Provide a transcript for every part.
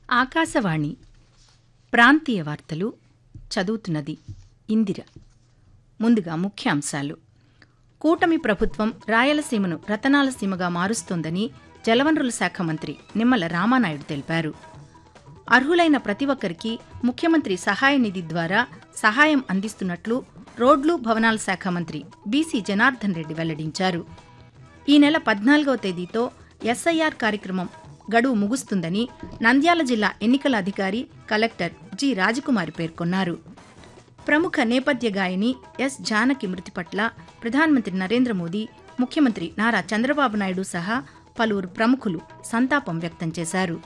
ఆకాశవాణి ప్రాంతీయ వార్తలు చదువుతున్నది ఇందిర ముందుగా ముఖ్యాంశాలు కూటమి ప్రభుత్వం రాయలసీమను రతనాల సీమగా మారుస్తోందని జలవనరుల శాఖ మంత్రి నిమ్మల రామానాయుడు తెలిపారు అర్హులైన ప్రతి ఒక్కరికి ముఖ్యమంత్రి సహాయ నిధి ద్వారా సహాయం అందిస్తున్నట్లు రోడ్లు భవనాల శాఖ మంత్రి బీసీ జనార్దన్ రెడ్డి వెల్లడించారు ఈ నెల పద్నాలుగవ తేదీతో ఎస్ఐఆర్ కార్యక్రమం గడువు ముగుస్తుందని నంద్యాల జిల్లా ఎన్నికల అధికారి కలెక్టర్ జి రాజకుమారి పేర్కొన్నారు ప్రముఖ నేపథ్య గాయని ఎస్ జానకి మృతి పట్ల ప్రధానమంత్రి నరేంద్ర మోదీ ముఖ్యమంత్రి నారా చంద్రబాబు నాయుడు సహా పలువురు ప్రముఖులు సంతాపం వ్యక్తం చేశారు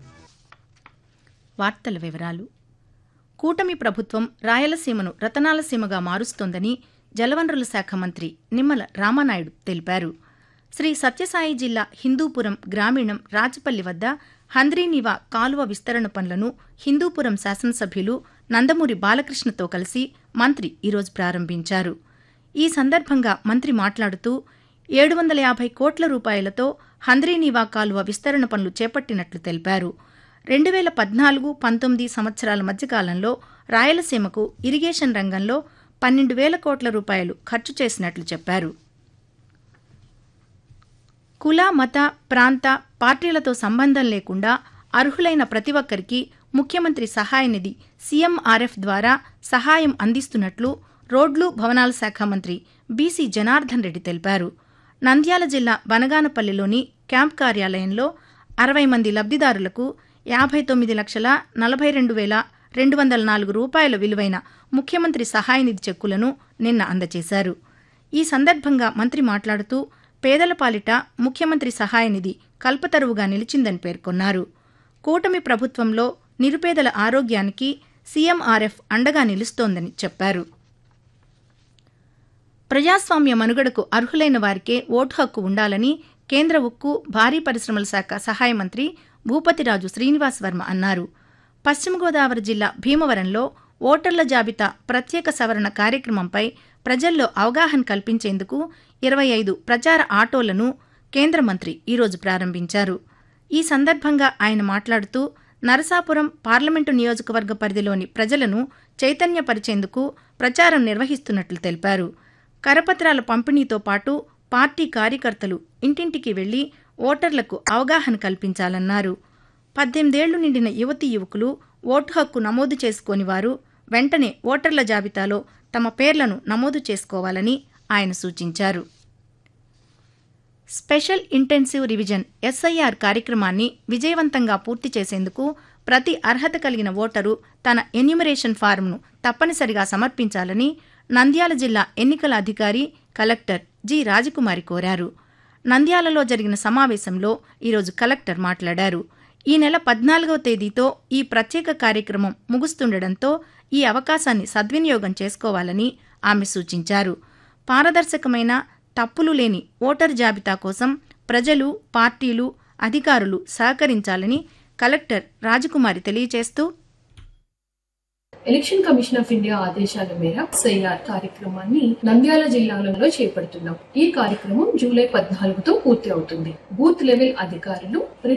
వార్తల వివరాలు కూటమి ప్రభుత్వం రాయలసీమను రతనాల సీమగా మారుస్తోందని జలవనరుల శాఖ మంత్రి నిమ్మల రామానాయుడు తెలిపారు శ్రీ సత్యసాయి జిల్లా హిందూపురం గ్రామీణం రాజపల్లి వద్ద హంద్రీనివా కాలువ విస్తరణ పనులను హిందూపురం శాసనసభ్యులు నందమూరి బాలకృష్ణతో కలిసి మంత్రి ఈరోజు ప్రారంభించారు ఈ సందర్భంగా మంత్రి మాట్లాడుతూ ఏడు వందల యాభై కోట్ల రూపాయలతో హంద్రీనివా కాలువ విస్తరణ పనులు చేపట్టినట్లు తెలిపారు రెండు వేల పద్నాలుగు పంతొమ్మిది సంవత్సరాల మధ్యకాలంలో రాయలసీమకు ఇరిగేషన్ రంగంలో పన్నెండు వేల కోట్ల రూపాయలు ఖర్చు చేసినట్లు చెప్పారు కుల మత ప్రాంత పార్టీలతో సంబంధం లేకుండా అర్హులైన ప్రతి ఒక్కరికి ముఖ్యమంత్రి సహాయ నిధి సీఎంఆర్ఎఫ్ ద్వారా సహాయం అందిస్తున్నట్లు రోడ్లు భవనాల శాఖ మంత్రి బీసీ జనార్దన్ రెడ్డి తెలిపారు నంద్యాల జిల్లా బనగానపల్లిలోని క్యాంప్ కార్యాలయంలో అరవై మంది లబ్దిదారులకు యాభై తొమ్మిది లక్షల నలభై రెండు వేల రెండు వందల నాలుగు రూపాయల విలువైన ముఖ్యమంత్రి సహాయ నిధి చెక్కులను నిన్న అందజేశారు ఈ సందర్భంగా మంత్రి మాట్లాడుతూ పేదల పాలిట ముఖ్యమంత్రి సహాయ నిధి కల్పతరువుగా నిలిచిందని పేర్కొన్నారు కూటమి ప్రభుత్వంలో నిరుపేదల ఆరోగ్యానికి సీఎంఆర్ఎఫ్ అండగా నిలుస్తోందని చెప్పారు ప్రజాస్వామ్య మనుగడకు అర్హులైన వారికే ఓటు హక్కు ఉండాలని కేంద్ర ఉక్కు భారీ పరిశ్రమల శాఖ సహాయ మంత్రి భూపతిరాజు శ్రీనివాస్ వర్మ అన్నారు పశ్చిమ గోదావరి జిల్లా భీమవరంలో ఓటర్ల జాబితా ప్రత్యేక సవరణ కార్యక్రమంపై ప్రజల్లో అవగాహన కల్పించేందుకు ఇరవై ఐదు ప్రచార ఆటోలను కేంద్ర మంత్రి ఈరోజు ప్రారంభించారు ఈ సందర్భంగా ఆయన మాట్లాడుతూ నరసాపురం పార్లమెంటు నియోజకవర్గ పరిధిలోని ప్రజలను చైతన్యపరిచేందుకు ప్రచారం నిర్వహిస్తున్నట్లు తెలిపారు కరపత్రాల పంపిణీతో పాటు పార్టీ కార్యకర్తలు ఇంటింటికి వెళ్లి ఓటర్లకు అవగాహన కల్పించాలన్నారు పద్దెనిమిదేళ్లు నిండిన యువతీ యువకులు ఓటు హక్కు నమోదు చేసుకోని వారు వెంటనే ఓటర్ల జాబితాలో తమ పేర్లను నమోదు చేసుకోవాలని ఆయన సూచించారు స్పెషల్ ఇంటెన్సివ్ రివిజన్ ఎస్ఐఆర్ కార్యక్రమాన్ని విజయవంతంగా పూర్తి చేసేందుకు ప్రతి అర్హత కలిగిన ఓటరు తన ఎన్యూమరేషన్ ఫారంను తప్పనిసరిగా సమర్పించాలని నంద్యాల జిల్లా ఎన్నికల అధికారి కలెక్టర్ జి రాజకుమారి కోరారు నంద్యాలలో జరిగిన సమావేశంలో ఈరోజు కలెక్టర్ మాట్లాడారు ఈ నెల పద్నాలుగవ తేదీతో ఈ ప్రత్యేక కార్యక్రమం ముగుస్తుండటంతో ఈ అవకాశాన్ని సద్వినియోగం చేసుకోవాలని ఆమె సూచించారు పారదర్శకమైన తప్పులు లేని ఓటరు జాబితా కోసం ప్రజలు పార్టీలు అధికారులు సహకరించాలని కలెక్టర్ రాజకుమారి తెలియజేస్తూ ఎలక్షన్ కమిషన్ ఆఫ్ ఇండియా ఆదేశాల మేర సైఆర్ కార్యక్రమాన్ని నంద్యాల జిల్లాలలో చేపడుతున్నాం ఈ కార్యక్రమం జూలై పద్నాలుగుతో పూర్తి అవుతుంది బూత్ లెవెల్ అధికారులు